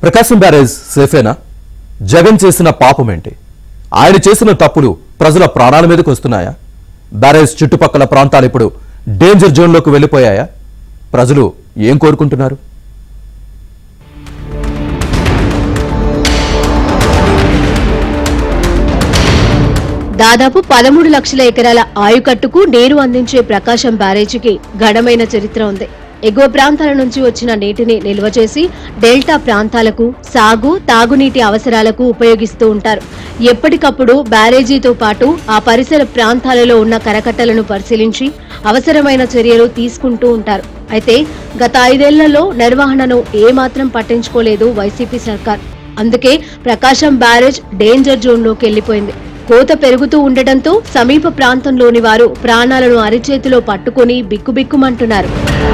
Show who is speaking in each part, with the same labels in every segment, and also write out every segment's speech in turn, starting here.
Speaker 1: ప్రకాశం barrage సేఫేనా Jagan చేసిన పాపమేంటి ఆయన చేసిన తప్పులు ప్రజల ప్రాణాల మీదకి వస్తున్నాయా బ్యారేజ్ చుట్టుపక్కల ప్రాంతాలు ఇప్పుడు డేంజర్ జోన్లోకి వెళ్ళిపోయాయా ప్రజలు ఏం కోరుకుంటున్నారు
Speaker 2: దాదాపు పదమూడు లక్షల ఎకరాల ఆయుకట్టుకు నీరు అందించే ప్రకాశం బ్యారేజీకి ఘనమైన చరిత్ర ఉంది ఎగువ ప్రాంతాల నుంచి వచ్చిన నీటిని నిల్వ చేసి డెల్టా ప్రాంతాలకు సాగు తాగునీటి అవసరాలకు ఉపయోగిస్తూ ఉంటారు ఎప్పటికప్పుడు బ్యారేజీతో పాటు ఆ పరిసర ప్రాంతాలలో ఉన్న కరకట్టలను పరిశీలించి అవసరమైన చర్యలు తీసుకుంటూ ఉంటారు అయితే గత ఐదేళ్లలో నిర్వహణను ఏమాత్రం పట్టించుకోలేదు వైసీపీ సర్కార్ అందుకే ప్రకాశం బ్యారేజ్ డేంజర్ జోన్లోకి వెళ్లిపోయింది కోత పెరుగుతూ ఉండటంతో సమీప ప్రాంతంలోని వారు ప్రాణాలను అరిచేతిలో పట్టుకుని బిక్కుబిక్కుమంటున్నారు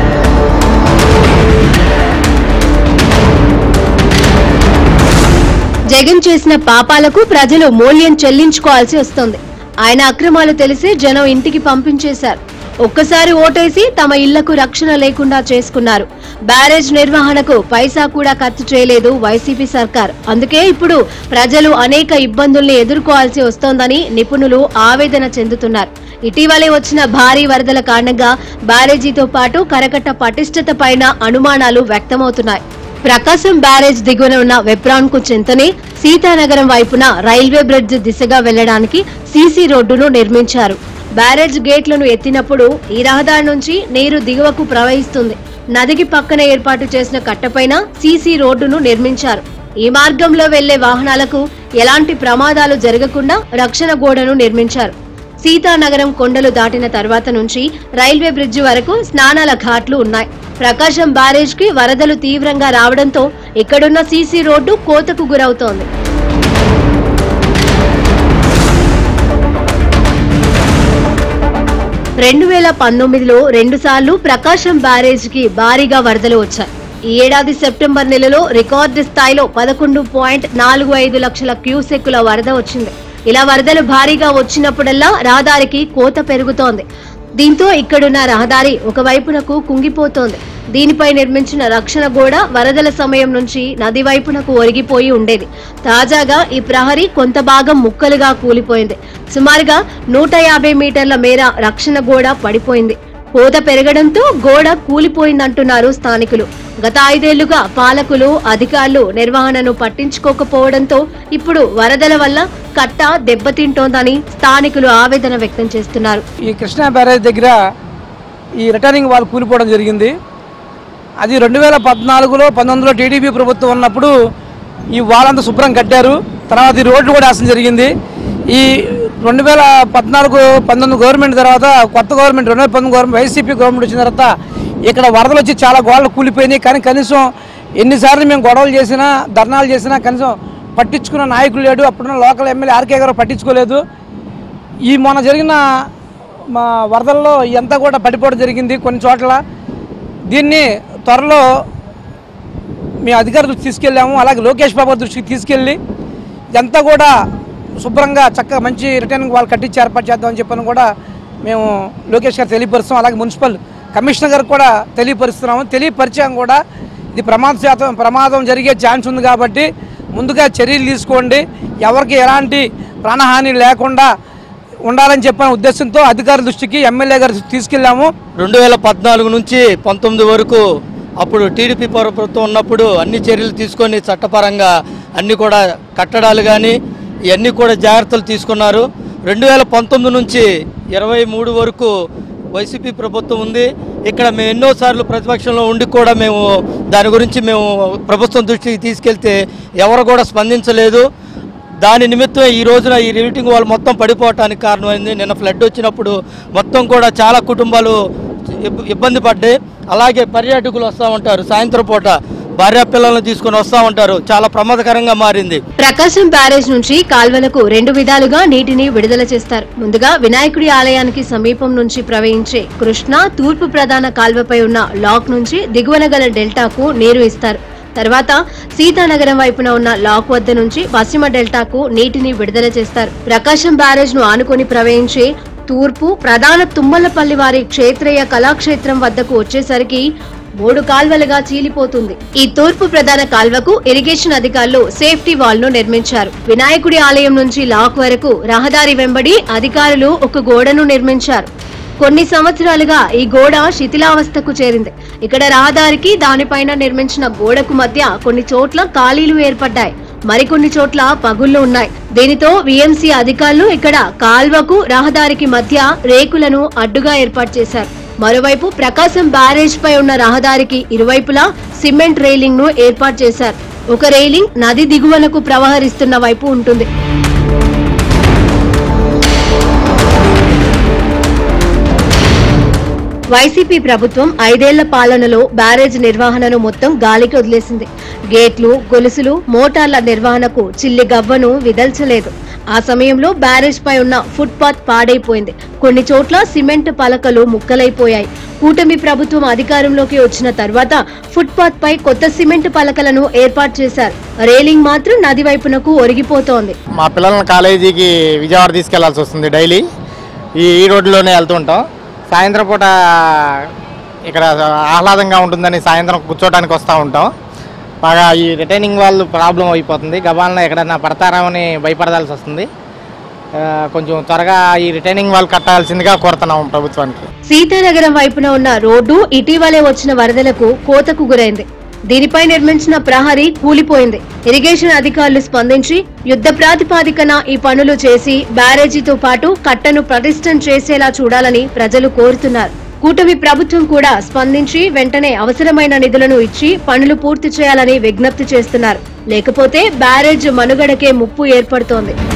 Speaker 2: జగన్ చేసిన పాపాలకు ప్రజలు మూల్యం చెల్లించుకోవాల్సి వస్తోంది ఆయన అక్రమాలు తెలిసి జనం ఇంటికి పంపించేశారు ఒక్కసారి ఓటేసి తమ ఇళ్లకు రక్షణ లేకుండా చేసుకున్నారు బ్యారేజ్ నిర్వహణకు పైసా కూడా ఖర్చు చేయలేదు వైసీపీ సర్కార్ అందుకే ఇప్పుడు ప్రజలు అనేక ఇబ్బందుల్ని ఎదుర్కోవాల్సి వస్తోందని నిపుణులు ఆవేదన చెందుతున్నారు ఇటీవలే వచ్చిన భారీ వరదల కారణంగా బ్యారేజీతో పాటు కరకట్ట పటిష్టత పైన అనుమానాలు వ్యక్తమవుతున్నాయి ప్రకాశం బ్యారేజ్ దిగువన ఉన్న వెప్రాన్ కు చెంతనే సీతానగరం వైపున రైల్వే బ్రిడ్జ్ దిశగా వెళ్లడానికి సీసీ రోడ్డును నిర్మించారు బ్యారేజ్ గేట్లను ఎత్తినప్పుడు ఈ రహదారి నుంచి నీరు దిగువకు ప్రవహిస్తుంది నదికి పక్కన ఏర్పాటు చేసిన కట్టపైన సీసీ రోడ్డును నిర్మించారు ఈ మార్గంలో వెళ్లే వాహనాలకు ఎలాంటి ప్రమాదాలు జరగకుండా రక్షణ గోడను నిర్మించారు సీతానగరం కొండలు దాటిన తర్వాత నుంచి రైల్వే బ్రిడ్జి వరకు స్నానాల ఘాట్లు ఉన్నాయి ప్రకాశం బ్యారేజ్ కి వరదలు తీవ్రంగా రావడంతో ఇక్కడున్న సీసీ రోడ్డు కోతకు గురవుతోంది రెండు వేల పంతొమ్మిదిలో రెండుసార్లు ప్రకాశం బ్యారేజ్ కి భారీగా వరదలు వచ్చాయి ఈ ఏడాది సెప్టెంబర్ నెలలో రికార్డు స్థాయిలో పదకొండు పాయింట్ నాలుగు ఐదు లక్షల క్యూసెక్కుల వరద వచ్చింది ఇలా వరదలు భారీగా వచ్చినప్పుడల్లా రహదారికి కోత పెరుగుతోంది దీంతో ఇక్కడున్న రహదారి ఒకవైపునకు కుంగిపోతోంది దీనిపై నిర్మించిన రక్షణ గోడ వరదల సమయం నుంచి నది వైపునకు ఒరిగిపోయి ఉండేది తాజాగా ఈ ప్రహరీ కొంత భాగం ముక్కలుగా కూలిపోయింది సుమారుగా నూట యాభై మీటర్ల మేర రక్షణ గోడ పడిపోయింది కోత పెరగడంతో గోడ కూలిపోయిందంటున్నారు స్థానికులు గత ఐదేళ్లుగా పాలకులు అధికారులు నిర్వహణను పట్టించుకోకపోవడంతో ఇప్పుడు వరదల వల్ల కట్ట దెబ్బతింటోందని స్థానికులు ఆవేదన వ్యక్తం చేస్తున్నారు
Speaker 3: ఈ కృష్ణా బ్యారేజ్ దగ్గర ఈ రిటర్నింగ్ వాల్ కూలిపోవడం జరిగింది అది రెండు వేల పద్నాలుగులో పంతొమ్మిదిలో టీడీపీ ప్రభుత్వం ఉన్నప్పుడు ఈ వాల్ అంతా శుభ్రం కట్టారు తర్వాత ఈ రోడ్లు కూడా వేసడం జరిగింది ఈ రెండు వేల పద్నాలుగు పంతొమ్మిది గవర్నమెంట్ తర్వాత కొత్త గవర్నమెంట్ రెండు వేల పంతొమ్మిది గవర్నమెంట్ వైసీపీ గవర్నమెంట్ వచ్చిన తర్వాత ఇక్కడ వరదలు వచ్చి చాలా గోడలు కూలిపోయినాయి కానీ కనీసం ఎన్నిసార్లు మేము గొడవలు చేసినా ధర్నాలు చేసినా కనీసం పట్టించుకున్న నాయకులు లేడు అప్పుడున్న లోకల్ ఎమ్మెల్యే ఆర్కే గారు పట్టించుకోలేదు ఈ మొన్న జరిగిన మా వరదల్లో ఎంత కూడా పడిపోవడం జరిగింది కొన్ని చోట్ల దీన్ని త్వరలో మేము అధికారుల దృష్టికి తీసుకెళ్ళాము అలాగే లోకేష్ బాబు దృష్టికి తీసుకెళ్ళి ఇదంతా కూడా శుభ్రంగా చక్కగా మంచి రిటర్నింగ్ వాళ్ళు కట్టించి ఏర్పాటు చేద్దామని చెప్పని కూడా మేము లోకేష్ గారు తెలియపరుస్తాం అలాగే మున్సిపల్ కమిషనర్ గారికి కూడా తెలియపరుస్తున్నాము తెలియపరిచాం కూడా ఇది ప్రమాద శాతం ప్రమాదం జరిగే ఛాన్స్ ఉంది కాబట్టి ముందుగా చర్యలు తీసుకోండి ఎవరికి ఎలాంటి ప్రాణహాని లేకుండా ఉండాలని చెప్పిన ఉద్దేశంతో అధికారుల దృష్టికి ఎమ్మెల్యే గారి దృష్టికి తీసుకెళ్ళాము
Speaker 4: రెండు వేల పద్నాలుగు నుంచి పంతొమ్మిది వరకు అప్పుడు టీడీపీ ప్రభుత్వం ఉన్నప్పుడు అన్ని చర్యలు తీసుకొని చట్టపరంగా అన్ని కూడా కట్టడాలు కానీ ఇవన్నీ కూడా జాగ్రత్తలు తీసుకున్నారు రెండు వేల పంతొమ్మిది నుంచి ఇరవై మూడు వరకు వైసీపీ ప్రభుత్వం ఉంది ఇక్కడ మేము ఎన్నోసార్లు ప్రతిపక్షంలో ఉండి కూడా మేము దాని గురించి మేము ప్రభుత్వం దృష్టికి తీసుకెళ్తే ఎవరు కూడా స్పందించలేదు దాని నిమిత్తం ఈ రోజున ఈ రివిటింగ్ వాళ్ళు మొత్తం పడిపోవటానికి కారణమైంది నిన్న ఫ్లడ్ వచ్చినప్పుడు మొత్తం కూడా చాలా కుటుంబాలు ఇబ్బ- ఇబ్బంది పడ్డాయి అలాగే పర్యాటకులు వస్తూ ఉంటారు సాయంత్రం పూట భార్య పిల్లల్ని తీసుకొని వస్తూ ఉంటారు చాలా ప్రమాదకరంగా మారింది
Speaker 2: ప్రకాశం బ్యారేజ్ నుంచి కాల్వలకు రెండు విధాలుగా నీటిని విడుదల చేస్తారు ముందుగా వినాయకుడి ఆలయానికి సమీపం నుంచి ప్రవహించే కృష్ణ తూర్పు ప్రధాన కాల్వపై ఉన్న లాక్ నుంచి దిగువన గల డెల్టాకు నీరు ఇస్తారు తర్వాత సీతానగరం వైపున ఉన్న లాక్ వద్ద నుంచి పశ్చిమ డెల్టాకు నీటిని విడుదల చేస్తారు ప్రకాశం బ్యారేజ్ ను ఆనుకొని ప్రవహించే తూర్పు ప్రధాన తుమ్మలపల్లి వారి క్షేత్రయ కళాక్షేత్రం వద్దకు వచ్చేసరికి మూడు కాల్వలుగా చీలిపోతుంది ఈ తూర్పు ప్రధాన కాల్వకు ఇరిగేషన్ అధికారులు సేఫ్టీ వాల్ ను నిర్మించారు వినాయకుడి ఆలయం నుంచి లాక్ వరకు రహదారి వెంబడి అధికారులు ఒక గోడను నిర్మించారు కొన్ని సంవత్సరాలుగా ఈ గోడ శిథిలావస్థకు చేరింది ఇక్కడ రహదారికి దానిపైన నిర్మించిన గోడకు మధ్య కొన్ని చోట్ల ఖాళీలు ఏర్పడ్డాయి మరికొన్ని చోట్ల పగుళ్లు ఉన్నాయి దీనితో విఎంసీ అధికారులు ఇక్కడ కాల్వకు రహదారికి మధ్య రేకులను అడ్డుగా ఏర్పాటు చేశారు మరోవైపు ప్రకాశం బ్యారేజ్ పై ఉన్న రహదారికి ఇరువైపులా సిమెంట్ రైలింగ్ ను ఏర్పాటు చేశారు ఒక రైలింగ్ నది దిగువనకు ప్రవహరిస్తున్న వైపు ఉంటుంది వైసీపీ ప్రభుత్వం ఐదేళ్ల పాలనలో బ్యారేజ్ నిర్వహణను మొత్తం గాలికి వదిలేసింది గేట్లు గొలుసులు మోటార్ల నిర్వహణకు చిల్లి గవ్వను విదల్చలేదు ఆ సమయంలో బ్యారేజ్ పై ఉన్న ఫుట్పాత్ పాడైపోయింది కొన్ని చోట్ల సిమెంట్ పలకలు ముక్కలైపోయాయి కూటమి ప్రభుత్వం అధికారంలోకి వచ్చిన తర్వాత ఫుట్పాత్ పై కొత్త సిమెంట్ పలకలను ఏర్పాటు చేశారు రైలింగ్ మాత్రం నది వైపునకు ఒరిగిపోతోంది
Speaker 5: మా పిల్లల్ని కాలేజీకి విజయవాడ తీసుకెళ్లాల్సి వస్తుంది డైలీ ఈ ఈ రోడ్లోనే వెళ్తుంటాం సాయంత్రం పూట ఇక్కడ ఆహ్లాదంగా ఉంటుందని సాయంత్రం కూర్చోడానికి వస్తూ ఉంటాం బాగా ఈ రిటైనింగ్ వాళ్ళు ప్రాబ్లం అయిపోతుంది గబాలను ఎక్కడన్నా పడతారామని భయపడాల్సి వస్తుంది ఆ, కొంచెం త్వరగా ఈ రిటైనింగ్ వాళ్ళు కట్టాల్సిందిగా కోరుతున్నాం ప్రభుత్వానికి
Speaker 2: సీతానగరం వైపున ఉన్న రోడ్డు ఇటీవలే వచ్చిన వరదలకు కోతకు గురైంది దీనిపై నిర్మించిన ప్రహరీ కూలిపోయింది ఇరిగేషన్ అధికారులు స్పందించి యుద్ధ ప్రాతిపాదికన ఈ పనులు చేసి బ్యారేజీతో పాటు కట్టను పటిష్టం చేసేలా చూడాలని ప్రజలు కోరుతున్నారు కూటమి ప్రభుత్వం కూడా స్పందించి వెంటనే అవసరమైన నిధులను ఇచ్చి పనులు పూర్తి చేయాలని విజ్ఞప్తి చేస్తున్నారు లేకపోతే బ్యారేజ్ మనుగడకే ముప్పు ఏర్పడుతోంది